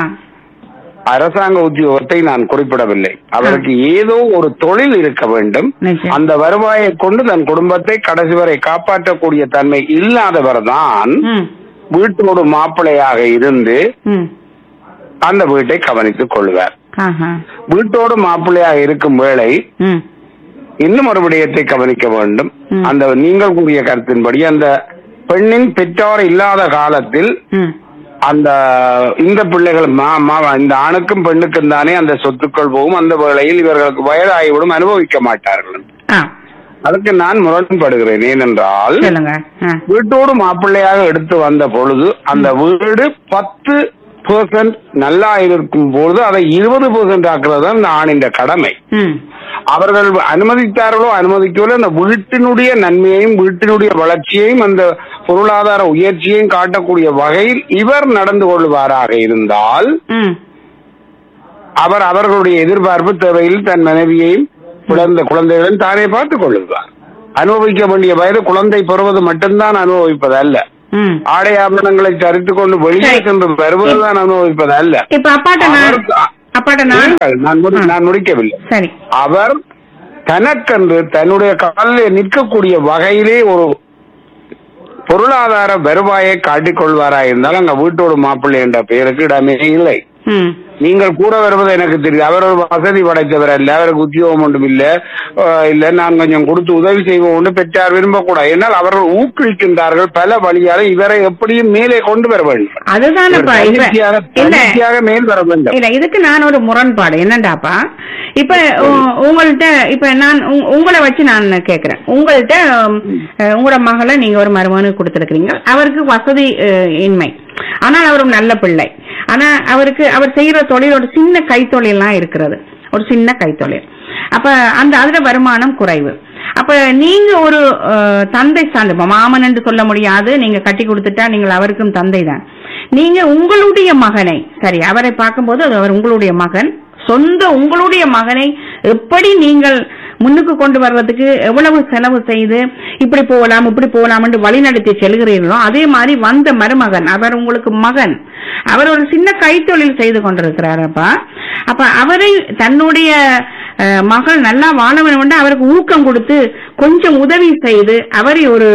அரசாங்க உத்தியோகத்தை நான் குறிப்பிடவில்லை அவருக்கு ஏதோ ஒரு தொழில் இருக்க வேண்டும் நிச்சயம் அந்த வருவாயை கொண்டு தன் குடும்பத்தை கடைசி வரை காப்பாற்றக்கூடிய தன்மை இல்லாதவர் தான் ம் வீட்டோடு மாப்பிள்ளையாக இருந்து ம் அந்த வீட்டை கவனித்துக் கொள்வார் ஆஹா வீட்டோடு மாப்பிள்ளையாக இருக்கும் வேளை ம் இன்னும் ஒரு விடயத்தை கவனிக்க வேண்டும் ம். அந்த நீங்கள் கூறிய கருத்தின்படி அந்த பெண்ணின் பெற்றோர் இல்லாத காலத்தில் ம் அந்த இந்த பிள்ளைகள் மா- மா- இந்த ஆணுக்கும் பெண்ணுக்கும் தானே அந்த சொத்துக்கள் போகும் அந்த வேளையில் இவர்களுக்கு வயதாகிவிடும் அனுபவிக்க மாட்டார்கள் ஆ அதுக்கு நான் முரண்படுகிறேன் ஏனென்றால் சொல்லுங்க ஆ வீட்டோடு மாப்பிள்ளையாக எடுத்து வந்த பொழுது அந்த வீடு பத்து பெர்சன்ட் நல்லா இருக்கும் பொழுது அதை இருபது பெர்சன்ட் ஆக்குறது தான் இந்த ஆணின் கடமை ம் அவர்கள் அனுமதித்தார்களோ அனுமதிக்கவில்லை அந்த வீட்டினுடைய நன்மையையும் வீட்டினுடைய வளர்ச்சியையும் அந்த பொருளாதார உயர்ச்சியையும் காட்டக்கூடிய வகையில் இவர் நடந்து கொள்வாராக இருந்தால் ம் அவர் அவர்களுடைய எதிர்பார்ப்பு தேவையில் தன் மனைவியையும் குழந்தை குழந்தைகளையும் தானே பார்த்துக் கொள்ளுவார் அனுபவிக்க வேண்டிய வயது குழந்தை பெறுவது மட்டும்தான் அனுபவிப்பது அல்ல ம் ஆடை ஆபரணங்களை சரித்துக் கொண்டு வெளியே சரி. சென்று வருவதுதான் அனுபவிப்பது அல்ல இப்ப அப்பாட்ட நான் அவர்- அப்பாட்ட நான் இருங்கள், நான் முடி- நான் முடிக்கவில்லை சரி அவர் தனக்கென்று தன்னுடைய காலில் நிற்கக்கூடிய வகையிலே ஒரு பொருளாதார வருவாயை காட்டிக் கொள்வாரா இருந்தால் அங்க வீட்டோடு மாப்பிள்ளை என்ற பெயருக்கு இடமே இல்லை ம் நீங்கள் கூட வருவது எனக்கு தெரியும் அவர் ஒரு வசதி படைத்தவர் அல்ல அவருக்கு உத்தியோகம் ஒன்றும் இல்ல அஹ் இல்ல நான் கொஞ்சம் கொடுத்து உதவி செய்வோம் ஒன்று பெற்றார் விரும்பக்கூடாது ஏன்னால் அவர்கள் ஊக்குவிக்கின்றார்கள் பல வழியால இவரை எப்படியும் மேலே கொண்டு வர வேண்டும் அதுதானப்பா இவர் இப்ப தன்னிச்சையாக இல்ல தன்னிச்சையாக மேல் வர வேண்டும் இல்ல இதுக்கு நான் ஒரு முரண்பாடு என்னண்டாப்பா இப்ப உ- உங்கள்ட்ட இப்ப நான் உங்க- உங்களை வச்சு நான் கேக்குறேன் உங்கள்ட்ட உம், அஹ், உங்களோட மகளை நீங்க ஒரு மருமகனுக்கு கொடுத்துருக்கீங்க அவருக்கு வசதி அஹ், இன்மை ஆனால் அவர் ஒரு நல்ல பிள்ளை ஆனா அவருக்கு அவர் செய்யற தொழில் ஒரு சின்ன கைத்தொழிலாம் இருக்கிறது ஒரு சின்ன கைத்தொழில் அப்ப அந்த அதுல வருமானம் குறைவு அப்ப நீங்க ஒரு அஹ், தந்தை சார்ந்து இப்ப மாமன் என்று சொல்ல முடியாது நீங்க கட்டி கொடுத்துட்டா நீங்கள் அவருக்கும் தந்தை தான் நீங்க உங்களுடைய மகனை சரி அவரை பார்க்கும்போது அது அவர் உங்களுடைய மகன் சொந்த உங்களுடைய மகனை எப்படி நீங்கள் முன்னுக்கு கொண்டு வர்றதுக்கு எவ்வளவு செலவு செய்து இப்படி போகலாம் இப்படி போகலாம் என்று வழிநடத்தி செல்கிறீர்களோ அதே மாதிரி வந்த மருமகன் அவர் உங்களுக்கு மகன் அவர் ஒரு சின்ன கைத்தொழில் செய்து கொண்டிருக்கிறாரப்பா அப்ப அவரை தன்னுடைய அஹ், மகள் நல்லா வாழ வேண்டும் அவருக்கு ஊக்கம் கொடுத்து கொஞ்சம் உதவி செய்து அவரை ஒரு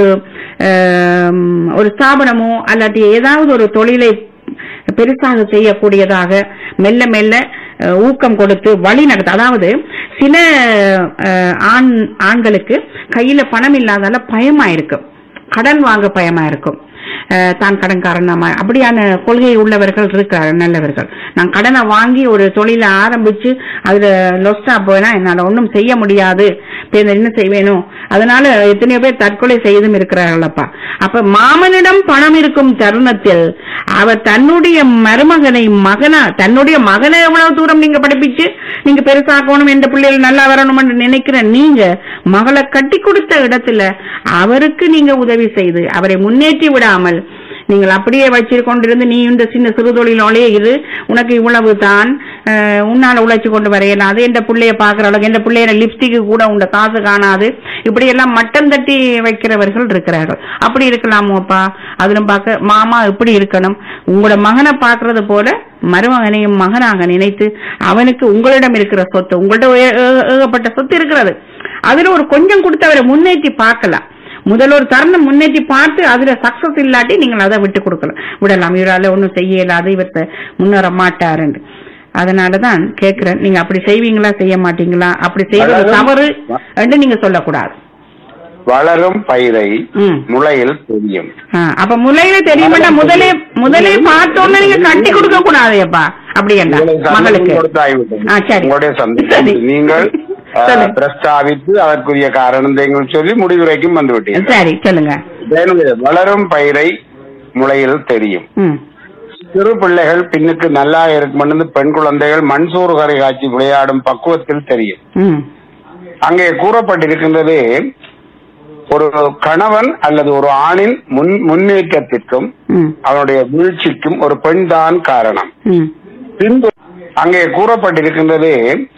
அஹ், ஒரு ஸ்தாபனமோ அல்லாட்டி ஏதாவது ஒரு தொழிலை பெருசாக செய்யக்கூடியதாக மெல்ல மெல்ல அஹ், ஊக்கம் கொடுத்து வழி நடத்த அதாவது சில அஹ், ஆண் ஆண்களுக்கு கையில பணம் இல்லாதால பயமா இருக்கும் கடன் வாங்க பயமா இருக்கும் அஹ், தான் கடன்காரன் நாம அப்படியான கொள்கை உள்ளவர்கள் இருக்கிறார்கள் நல்லவர்கள் நான் கடனை வாங்கி ஒரு தொழிலை ஆரம்பிச்சு அதுல லொஸ்டா போனா என்னால ஒன்றும் செய்ய முடியாது இப்ப இதை என்ன செய்வேனோ அதனால எத்தனையோ பேர் தற்கொலை செய்தும் இருக்கிறார்களப்பா அப்ப மாமனிடம் பணம் இருக்கும் தருணத்தில் அவர் தன்னுடைய மருமகனை மகனா தன்னுடைய மகனை எவ்வளவு தூரம் நீங்க படிப்பிச்சு நீங்க பெருசாக்கணும் எந்த பிள்ளைகள் நல்லா வரணும் என்று நினைக்கிற நீங்க மகளை கட்டி கொடுத்த இடத்துல அவருக்கு நீங்க உதவி செய்து அவரை முன்னேற்றி விடாமல் நீங்கள் அப்படியே வச்சு கொண்டிருந்து நீ இந்த சின்ன சிறு தொழிலோலே இரு உனக்கு இவ்வளவு தான் அஹ், உன்னால உழைச்சு கொண்டு வரையலாது எந்த பிள்ளைய பாக்குற அளவுக்கு எந்த பிள்ளைய லிப்ஸ்டிக்கு கூட உண்ட காசு காணாது இப்படி எல்லாம் மட்டம் தட்டி வைக்கிறவர்கள் இருக்கிறார்கள் அப்படி இருக்கலாமோப்பா அதிலும் பார்க்க மாமா எப்படி இருக்கணும் உங்களோட மகனை பாக்குறது போல மருமகனையும் மகனாக நினைத்து அவனுக்கு உங்களிடம் இருக்கிற சொத்து உங்கள்ட்ட ஏ- ஏ- ஏகப்பட்ட சொத்து இருக்கிறது அதுல ஒரு கொஞ்சம் கொடுத்து அவரை முன்னேற்றி பார்க்கலாம் முதல் ஒரு தருணம் முன்னேற்றி பார்த்து அதுல சக்சஸ் இல்லாட்டி நீங்கள் அதை விட்டு கொடுக்கலாம் விடலாம் இவரால ஒன்றும் செய்ய இயலாது இவர்த்த முன்னேற மாட்டாருன்னு அதனாலதான் கேக்குறேன் நீங்க அப்படி செய்வீங்களா செய்ய மாட்டீங்களா அப்படி செய்வது அதாவது- தவறு என்று நீங்க சொல்லக்கூடாது வளரும் பயிரை ம். முளையில் தெரியும் ஆ, அப்ப முலையில தெரியுமாட்டா முதலே முதலே பார்த்தோன்னே நீங்க கட்டி கொடுக்க கூடாதேப்பா அப்படி என்ன உங்களை சந்தேகம் மகளுக்கு கொடுத்தாய்விட்டது. ஆ, சரி. உங்களுடைய சந்தேகம் சரி. நீங்கள் ஆ, சொல்லு. பிரஸ்தாபித்து அதற்குரிய காரணத்தையும் சொல்லி முடிவுரைக்கும் வந்து விட்டீர்கள் சரி சொல்லுங்க என்னுடைய வளரும் பயிரை முளையில் தெரியும் ம் சிறு பிள்ளைகள் பின்னுக்கு நல்லா இருக்கும் பெண் குழந்தைகள் மண்சோறு கரை காய்ச்சி விளையாடும் பக்குவத்தில் தெரியும் ம் அங்கே கூறப்பட்டிருக்கின்றது ஒரு கணவன் அல்லது ஒரு ஆணின் முன் முன்னேற்றத்திற்கும் ம் அவனுடைய வீழ்ச்சிக்கும் ஒரு பெண் தான் காரணம் ம் பின்பு அங்கே கூறப்பட்டிருக்கின்றது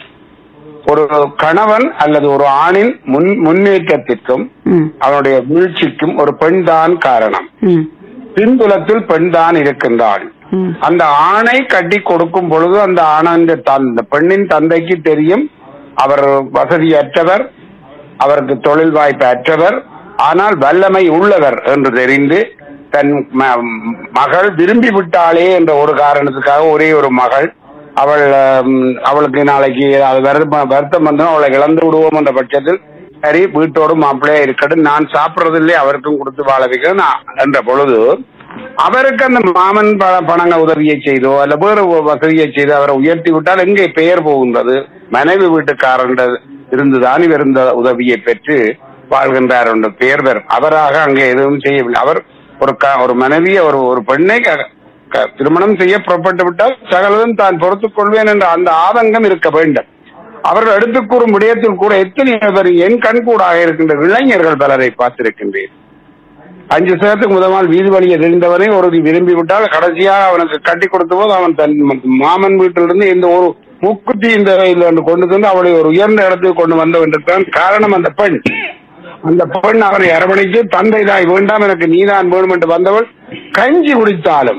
ஒரு கணவன் அல்லது ஒரு ஆணின் முன் முன்னேற்றத்திற்கும் ம் அவனுடைய வீழ்ச்சிக்கும் ஒரு பெண் தான் காரணம் ம் பின்புலத்தில் பெண் தான் இருக்கின்றாள் ம் அந்த ஆணை கட்டி கொடுக்கும் பொழுது அந்த ஆணின் தன் அந்த பெண்ணின் தந்தைக்கு தெரியும் அவர் வசதியற்றவர் அவருக்கு தொழில் வாய்ப்பு அற்றவர் ஆனால் வல்லமை உள்ளவர் என்று தெரிந்து தன் ம- மகள் விரும்பி விட்டாளே என்ற ஒரு காரணத்துக்காக ஒரே ஒரு மகள் அவள் ஹம், அவளுக்கு நாளைக்கு அது வருத்தம் வருத்தம் வந்து அவளை இழந்து விடுவோம் என்ற பட்சத்தில் சரி வீட்டோடு மாப்பிள்ளையா இருக்கட்டும் நான் சாப்பிடுறதில்லை அவருக்கும் கொடுத்து வாழ வைக்கிறேன் நான் என்ற பொழுது அவருக்கு அந்த மாமன் ப- பணங்க உதவியை செய்தோ அல்ல வேறு ஒரு வசதியை செய்தோ அவரை உயர்த்தி விட்டால் எங்கே பெயர் போகின்றது மனைவி வீட்டுக்காரன் இருந்துதான் இவர் இந்த உதவியை பெற்று வாழ்கின்றார் என்ற பெயர் பெறும் அவராக அங்கே எதுவும் செய்யவில்லை அவர் ஒரு க- ஒரு மனைவியை ஒரு ஒரு பெண்ணை க- க- திருமணம் செய்ய புறப்பட்டு விட்டால் சகலதும் தான் பொறுத்துக் கொள்வேன் என்ற அந்த ஆதங்கம் இருக்க வேண்டும் அவர்கள் எடுத்துக் கூறும் விடயத்தில் கூட எத்தனை பேர் என் கண்கூடாக இருக்கின்ற இளைஞர்கள் பலரை பார்த்திருக்கின்றேன் அஞ்சு சேரத்துக்கு முதல் நாள் வீதி வழியை தெரிந்தவனை ஒரு விரும்பி விட்டால் கடைசியாக அவனுக்கு கட்டி கொடுத்த போது அவன் தன் மாமன் வீட்டிலிருந்து இந்த ஒரு முக்குத்தி இந்த இதுல ஒன்று கொண்டு வந்து அவளை ஒரு உயர்ந்த இடத்துக்கு கொண்டு வந்தவன் காரணம் அந்த பெண் அந்த பெண் அவரை அரவணைத்து தந்தை தாய் வேண்டாம் எனக்கு நீதான் வேணும் என்று வந்தவள் கஞ்சி குடித்தாலும்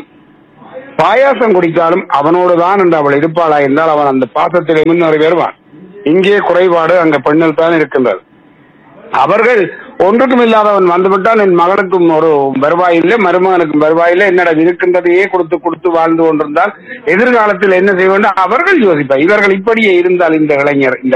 பாயாசம் குடித்தாலும் அவனோடு தான் என்று அவள் இருப்பாளா என்றால் அவன் அந்த பாசத்தில் முன்னேறி வருவான் இங்கே குறைபாடு அங்க பெண்ணில் தான் இருக்கின்றது அவர்கள் ஒன்றுக்கும் இல்லாதவன் வந்துவிட்டால் என் மகனுக்கும் ஒரு வருவாயில்லை மருமகனுக்கும் வருவாயில்லை என்னிடம் இருக்கின்றதையே கொடுத்து கொடுத்து வாழ்ந்து கொண்டிருந்தால் எதிர்காலத்தில் என்ன செய்ய வேண்டும் அவர்கள் யோசிப்பார் இவர்கள் இப்படியே இருந்தால் இந்த இளைஞர் இந்த